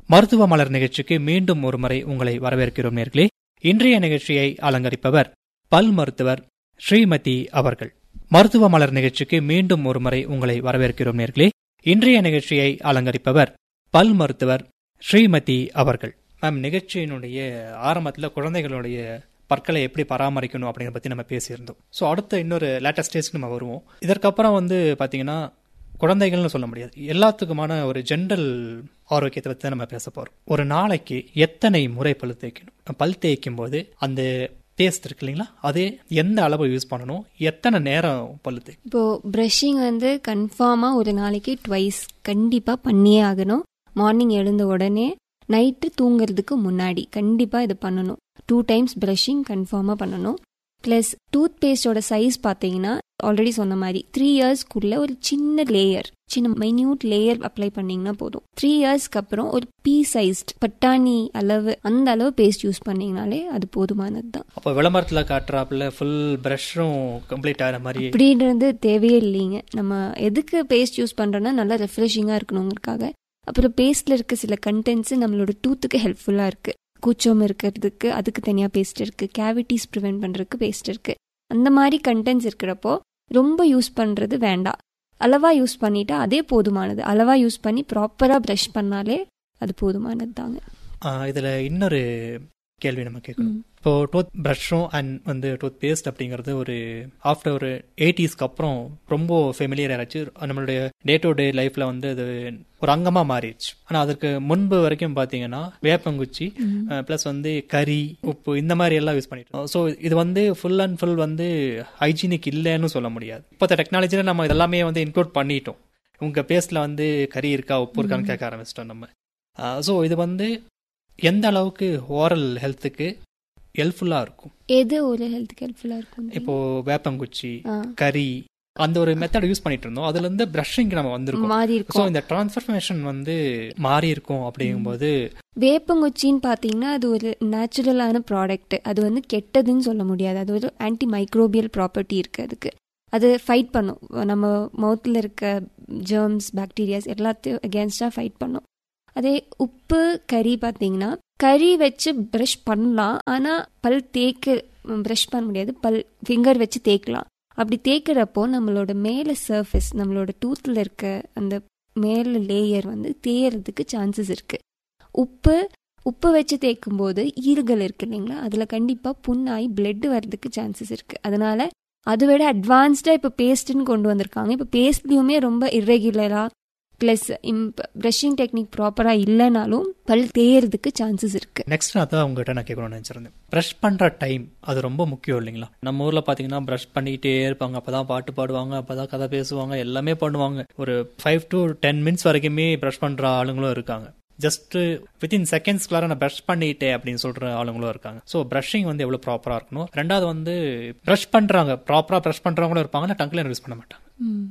மருத்துவ மலர் நிகழ்ச்சிக்கு மீண்டும் ஒருமுறை உங்களை வரவேற்கிறோம் நேர்களே இன்றைய நிகழ்ச்சியை அலங்கரிப்பவர் பல் மருத்துவர் ஸ்ரீமதி அவர்கள் மருத்துவ மலர் நிகழ்ச்சிக்கு மீண்டும் ஒருமுறை உங்களை வரவேற்கிறோம் நேர்களே இன்றைய நிகழ்ச்சியை அலங்கரிப்பவர் பல் மருத்துவர் ஸ்ரீமதி அவர்கள் மேம் நிகழ்ச்சியினுடைய ஆரம்பத்தில் குழந்தைகளுடைய பற்களை எப்படி பராமரிக்கணும் அப்படிங்கிறத பற்றி நம்ம பேசியிருந்தோம் ஸோ அடுத்த இன்னொரு லேட்டஸ்ட் ஸ்டேஜ்க்கு நம்ம வருவோம் இதற்கப்புறம் வந்து பார்த்தீங்கன்னா குழந்தைகள்னு சொல்ல முடியாது எல்லாத்துக்குமான ஒரு ஜென்ரல் ஆரோக்கியத்தை பற்றி தான் நம்ம பேச போகிறோம் ஒரு நாளைக்கு எத்தனை முறை பல் தேய்க்கணும் பல் தேய்க்கும் போது அந்த பேஸ்ட் இருக்கு இல்லைங்களா அது எந்த அளவு யூஸ் பண்ணணும் எத்தனை நேரம் பல் தேய்க்கும் இப்போ ப்ரஷிங் வந்து கன்ஃபார்மாக ஒரு நாளைக்கு ட்வைஸ் கண்டிப்பாக பண்ணியே ஆகணும் மார்னிங் எழுந்த உடனே நைட்டு தூங்குறதுக்கு முன்னாடி கண்டிப்பாக இது பண்ணணும் டூ டைம்ஸ் ப்ரஷிங் கன்ஃபார்மாக பண்ணணும் ப்ளஸ் டூத் பேஸ்டோட சைஸ் பார்த்தீங்கன்னா ஆல்ரெடி சொன்ன மாதிரி த்ரீ இயர்ஸ்க்குள்ள ஒரு சின்ன லேயர் சின்ன மைன்யூட் லேயர் அப்ளை பண்ணீங்கன்னா போதும் த்ரீ இயர்ஸ்க்கு அப்புறம் ஒரு பீ சைஸ்ட் பட்டாணி அளவு அந்த அளவு பேஸ்ட் யூஸ் பண்ணீங்கனாலே அது போதுமானது தான் அப்போ விளம்பரத்தில் காட்டுறாப்புல ஃபுல் ப்ரஷ்ஷும் கம்ப்ளீட் ஆகிற மாதிரி அப்படின்றது தேவையே இல்லைங்க நம்ம எதுக்கு பேஸ்ட் யூஸ் பண்ணுறோன்னா நல்லா ரெஃப்ரெஷிங்காக இருக்கணுங்கிறதுக்காக அப்புறம் பேஸ்ட்ல இருக்க சில கண்டென்ட்ஸ் நம்மளோட டூத்துக்கு ஹெல்ப்ஃபுல்லாக இருக்கு கூச்சம் இருக்கிறதுக்கு அதுக்கு தனியாக பேஸ்ட் இருக்கு கேவிட்டிஸ் ப்ரிவென்ட் பண்ணுறதுக்கு பேஸ்ட் இருக்கு அந்த மாதிரி கண்டென்ட்ஸ் இருக்கிறப்போ ரொம்ப யூஸ் பண்ணுறது வேண்டாம் அளவா யூஸ் பண்ணிட்டா அதே போதுமானது அளவா யூஸ் பண்ணி ப்ராப்பராக ப்ரஷ் பண்ணாலே அது போதுமானது தாங்க இதில் இன்னொரு கேள்வி நம்ம கேட்கணும் இப்போ டூத் ப்ரஷ்ஷும் அண்ட் வந்து டூத் பேஸ்ட் அப்படிங்கிறது ஒரு ஆஃப்டர் ஒரு எயிட்டிஸ்க்கு அப்புறம் ரொம்ப ஃபெமிலியர் ஆயிடுச்சு நம்மளுடைய டே டு டே லைஃப்ல வந்து அது ஒரு அங்கமா மாறிடுச்சு ஆனா அதற்கு முன்பு வரைக்கும் பாத்தீங்கன்னா வேப்பங்குச்சி பிளஸ் வந்து கறி உப்பு இந்த மாதிரி எல்லாம் யூஸ் பண்ணிட்டு ஸோ இது வந்து ஃபுல் அண்ட் ஃபுல் வந்து ஹைஜீனிக் இல்லைன்னு சொல்ல முடியாது இப்போ டெக்னாலஜியில நம்ம இதெல்லாமே வந்து இன்க்ளூட் பண்ணிட்டோம் உங்க பேஸ்ட்ல வந்து கறி இருக்கா உப்பு இருக்கான்னு கேட்க ஆரம்பிச்சிட்டோம் நம்ம ஸோ இது வந்து எந்த அளவுக்கு ஓரல் ஹெல்த்துக்கு ஹெல்ப்ஃபுல்லா இருக்கும் எது ஒரு ஹெல்த்துக்கு ஹெல்ப்ஃபுல்லாக இருக்கும் இப்போ வேப்பங்குச்சி கறி அந்த ஒரு மெத்தட் யூஸ் பண்ணிட்டு இருந்தோம் அதுல இருந்து பிரஷிங் நம்ம வந்திருக்கோம் மாறி ஸோ இருக்கும் இந்த டிரான்ஸ்ஃபர்மேஷன் வந்து மாறி இருக்கும் அப்படிங்கும்போது வேப்பங்குச்சின்னு பார்த்தீங்கன்னா அது ஒரு நேச்சுரலான ப்ராடக்ட் அது வந்து கெட்டதுன்னு சொல்ல முடியாது அது ஒரு ஆன்டி மைக்ரோபியல் ப்ராப்பர்ட்டி இருக்கு அதுக்கு அது ஃபைட் பண்ணும் நம்ம மவுத்தில் இருக்க ஜெர்ம்ஸ் பாக்டீரியாஸ் எல்லாத்தையும் அகேன்ஸ்டாக ஃபைட் பண்ணும் அதே உப்பு கறி பார்த்தீங்கன்னா கறி வச்சு ப்ரஷ் பண்ணலாம் ஆனால் பல் தேய்க்க ப்ரஷ் பண்ண முடியாது பல் ஃபிங்கர் வச்சு தேய்க்கலாம் அப்படி தேய்க்கிறப்போ நம்மளோட மேலே சர்ஃபேஸ் நம்மளோட டூத்தில் இருக்க அந்த மேலே லேயர் வந்து தேயறதுக்கு சான்சஸ் இருக்கு உப்பு உப்பு வச்சு தேய்க்கும் போது ஈறுகள் இருக்கு இல்லைங்களா அதில் கண்டிப்பாக புண்ணாகி பிளட் வர்றதுக்கு சான்சஸ் இருக்கு அதனால அதை விட அட்வான்ஸ்டாக இப்போ பேஸ்ட்டுன்னு கொண்டு வந்திருக்காங்க இப்போ பேஸ்ட்லேயுமே ரொம்ப இர்ரெகுலராக ப்ளஸ் ப்ரஷிங் டெக்னிக் ப்ராப்பராக இல்லைனாலும் பல் தேயறதுக்கு சான்சஸ் இருக்கு நெக்ஸ்ட் அதான் உங்ககிட்ட நான் கேட்கணும்னு நினைச்சிருந்தேன் ப்ரஷ் பண்ற டைம் அது ரொம்ப முக்கியம் இல்லைங்களா நம்ம ஊர்ல பாத்தீங்கன்னா ப்ரஷ் பண்ணிக்கிட்டே இருப்பாங்க அப்பதான் பாட்டு பாடுவாங்க அப்பதான் கதை பேசுவாங்க எல்லாமே பண்ணுவாங்க ஒரு ஃபைவ் டு டென் மினிட்ஸ் வரைக்குமே ப்ரஷ் பண்ற ஆளுங்களும் இருக்காங்க ஜஸ்ட் வித்தின் செகண்ட்ஸ்க்குள்ளார நான் ப்ரஷ் பண்ணிட்டேன் அப்படின்னு சொல்ற ஆளுங்களும் இருக்காங்க ஸோ ப்ரஷிங் வந்து எவ்வளவு ப்ராப்பரா இருக்கணும் ரெண்டாவது வந்து ப்ரஷ் பண்றாங்க ப்ராப்பரா ப்ரஷ் பண்றவங்களும் இருப்பாங்க டங்க்ல யூஸ் பண்ண மாட்டாங்க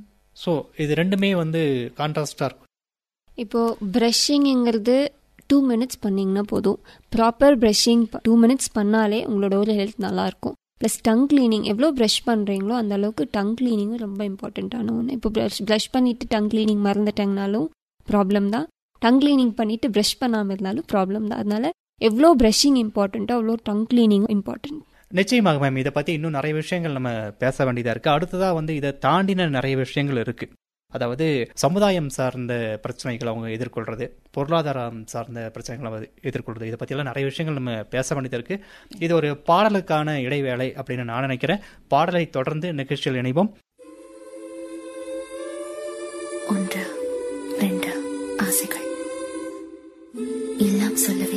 ஸோ இது ரெண்டுமே வந்து கான்ட்ராஸ்டா இருக்கும் இப்போ ப்ரஷிங்கிறது டூ மினிட்ஸ் பண்ணிங்கன்னா போதும் ப்ராப்பர் ப்ரஷிங் டூ மினிட்ஸ் பண்ணாலே உங்களோட ஒரு ஹெல்த் நல்லா இருக்கும் ப்ளஸ் டங் கிளீனிங் எவ்வளோ ப்ரஷ் பண்ணுறீங்களோ அந்த அளவுக்கு டங் கிளீனிங்கும் ரொம்ப இம்பார்ட்டண்ட்டான ஒன்று இப்போ ப்ரஷ் ப்ரஷ் பண்ணிட்டு டங் கிளீனிங் மறந்துட்டாங்கனாலும் ப்ராப்ளம் தான் டங் கிளீனிங் பண்ணிட்டு ப்ரஷ் பண்ணாமல் இருந்தாலும் ப்ராப்ளம் தான் அதனால எவ்வளோ ப்ரஷிங் இம்பார்ட்டண்ட்டோ அவ்வளோ டங் கிளீனிங் இம்பார்ட்டன்ட் நிச்சயமாக மேம் இதை பத்தி இன்னும் நிறைய விஷயங்கள் நம்ம பேச வேண்டியதா இருக்கு அடுத்ததா வந்து இதை தாண்டின நிறைய விஷயங்கள் இருக்கு அதாவது சமுதாயம் சார்ந்த பிரச்சனைகள் அவங்க எதிர்கொள்றது பொருளாதாரம் சார்ந்த பிரச்சனைகளை அவங்க எதிர்கொள்றது இதை பற்றியெல்லாம் நிறைய விஷயங்கள் நம்ம பேச வேண்டியது இருக்கு இது ஒரு பாடலுக்கான இடைவேளை அப்படின்னு நான் நினைக்கிறேன் பாடலை தொடர்ந்து நிகழ்ச்சியில் இணைவோம் ஒன்று ரெண்டு ஆசைகள் எல்லாம் சொல்லவே